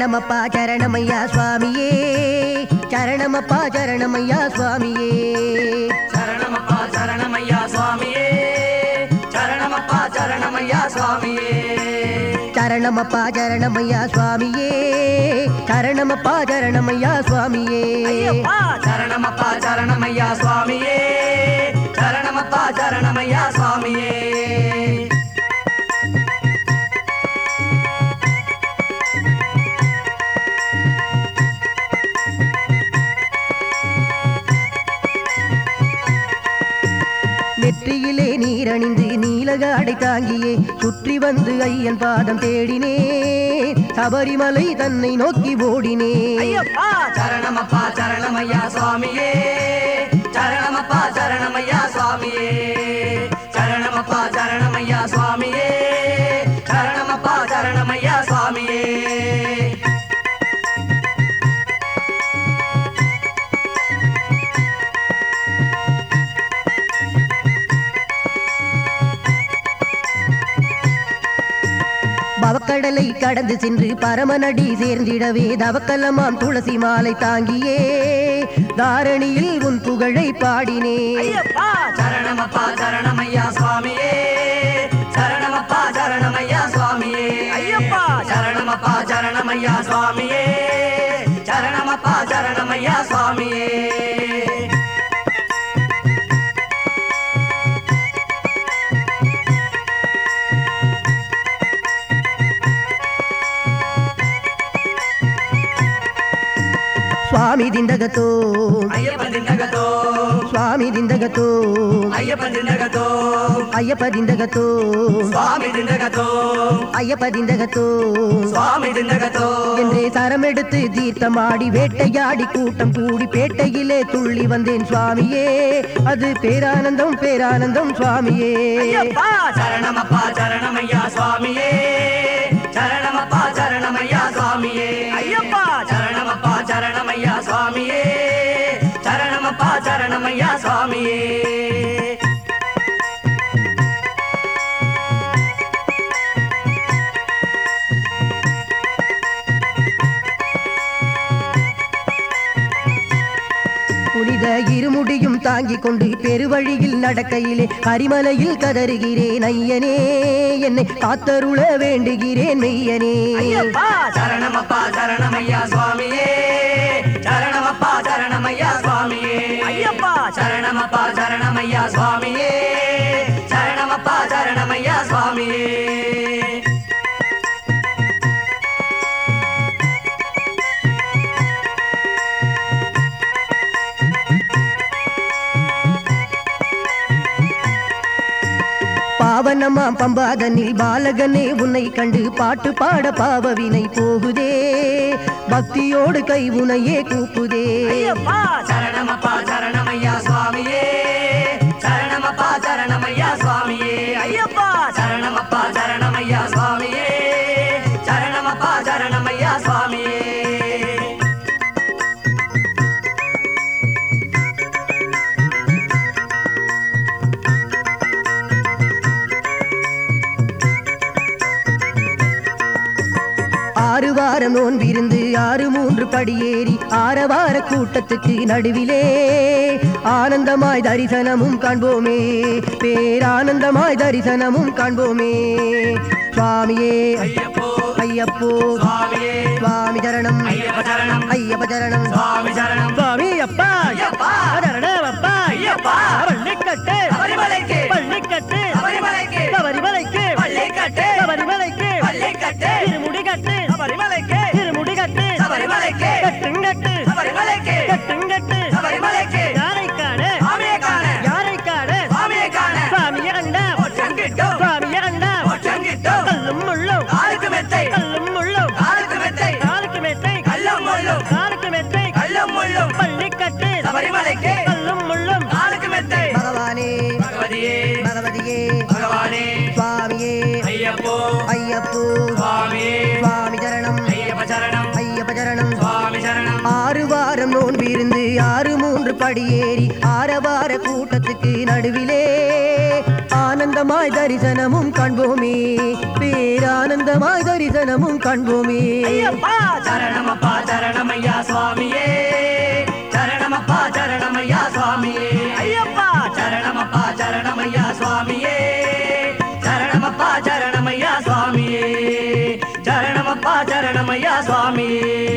சரணமப்பா சரணமையா சுவாமியே சரணமப்பா சரணமையா சுவாமியே சரணமப்பா சரணமையா சுவாமியே சரணமப்பா சரணமையா சுவாமியே சரணமப்பா சரணமையா சுவாமியே சரணமப்பா சரணமையா சுவாமியே சரணமப்பா சரணமையா சுவாமியே சரணமப்பா சரணமையா சுவாமியே நெற்றியிலே நீரணிந்து நீலகாடை தாங்கியே சுற்றி வந்து ஐயன் பாதம் தேடினே சபரிமலை தன்னை நோக்கி ஓடினே சரணமப்பா சரணமையா சுவாமியே சரணமப்பா சரணமையா சுவாமியே சரணமப்பா சரணமையா சுவாமியே சரணமப்பா சரணமையா சுவாமியே பவக்கடலை கடந்து சென்று பரமனடி சேர்ந்திடவே தவக்கலமாம் துளசி மாலை தாங்கியே தாரணியில் உன் புகழை பாடினே சரணமப்பா சரணமையா சுவாமியே சரணமப்பா சரணமையா சுவாமியே ஐயப்பா சரணமப்பா சரணமையா சுவாமியே சரணமப்பா சரணமையா சுவாமியே சுவாமி திண்டகத்தோ ஐயப்பன் திண்டகத்தோ சுவாமி திண்டகத்தோ ஐயப்பன் திண்டகத்தோ ஐயப்ப திண்டகத்தோ சுவாமி திண்டகத்தோ ஐயப்ப திண்டகத்தோ சுவாமி திண்டகத்தோ என்றே சரமெடுத்து தீர்த்தமாடி வேட்டையாடி கூட்டம் கூடி பேட்டையிலே துள்ளி வந்தேன் சுவாமியே அது பேரானந்தம் பேரானந்தம் சுவாமியே சரணமப்பா சரணமையா சுவாமியே சரணமப்பா சரணமையா சுவாமியே ஐயப்பா சரணமப்பா சரணமையா சுவாமியே சரணமப்பா சரணமையா சுவாமியே புனித இருமுடியும் தாங்கிக் கொண்டு பெருவழியில் நடக்கையிலே கரிமலையில் கதறுகிறேன் ஐயனே என்னை காத்தருள வேண்டுகிறேன் மெய்யனே சரணமப்பா சரணமையா சுவாமியே சரணமப்பா சரணமையா சுவாமியே ஐயப்பா சரணமப்பா சரணமையா சுவாமியே சரணமப்பா சரணமையா சுவாமியே பாவனமாம் பம்பாதனில் பாலகனே உன்னை கண்டு பாட்டு பாட பாவவினை போகுதே பக்தியோடு கை உனையே கூப்புதே சரணமப்பா சரணமையா சுவாமியே சரணமப்பா சரணமையா சுவாமியே ஐயப்பா சரணமப்பா சரணமையா சுவாமியே சரணமப்பா சரணமையா சுவாமியே ஆறு வாரம் நோன்பிருந்து ஆறு மூன்று படியேறி ஆரவார கூட்டத்துக்கு நடுவிலே ஆனந்தமாய் தரிசனமும் காண்போமே பேரானந்தமாய் தரிசனமும் காண்போமே சுவாமியே ஐயப்போ ஐயப்போ சுவாமியே சுவாமி சரணம் ஐயப்ப சரணம் ஐயப்ப சரணம் சுவாமி சரணம் சுவாமி அப்பா ஐயப்பா சரணமப்பா ஐயப்பா பள்ளிக்கட்டு சபரிமலைக்கு பள்ளிக்கட்டு சபரிமலைக்கு சபரிமலைக்கு பள்ளிக்கட்டு சபரிமலைக்கு பள்ளிக்கட்டு திருமுடிகட்டு சபரிமலைக்கு திருமுடிகட்டு சபரிமலைக்கு கட்டுங்கட்டு சபரிமலைக்கு கட்டுங்கட்டு சபரிமலைக்கு யாரை காண சுவாமியை காண யாரை காண சுவாமியை காண சுவாமிய கண்டா மோட்சம் கிட்டும் சுவாமிய கண்டா மோட்சம் கிட்டும் கல்லும் முள்ளும் காலுக்கு மெத்தை கல்லும் முள்ளும் காலுக்கு மெத்தை காலுக்கு மெத்தை கல்லும் முள்ளும் காலுக்கு மெத்தை கல்லும் முள்ளும் பள்ளிக்கட்டு சபரிமலைக்கு கல்லும் முள்ளும் காலுக்கு மெத்தை பகவானே பகவதியே பகவதியே பகவானே சுவாமியே ஐயப்போ ஐயப்போ சுவாமியே சுவாமி சரணம் ஐயப்ப சரணம் ஐயப்ப சரணம் சுவாமி சரணம் ஆறு வாரம் நோன்பிருந்து ஆறு மூன்று படியேறி ஆரவார கூட்டத்துக்கு நடுவிலே ஆனந்த பேரானந்தமாய் தரிசனமும் காண்போமே பேரானந்தமாய் தரிசனமும் காண்போமே ஐயப்பா சரணமப்பா சரணமையா சுவாமியே சரணமப்பா சரணமையா சுவாமியே ஐயப்பா சரணமப்பா சரணமையா சுவாமியே சரணமப்பா சரணமையா சுவாமியே சரணமப்பா சரணமையா சுவாமியே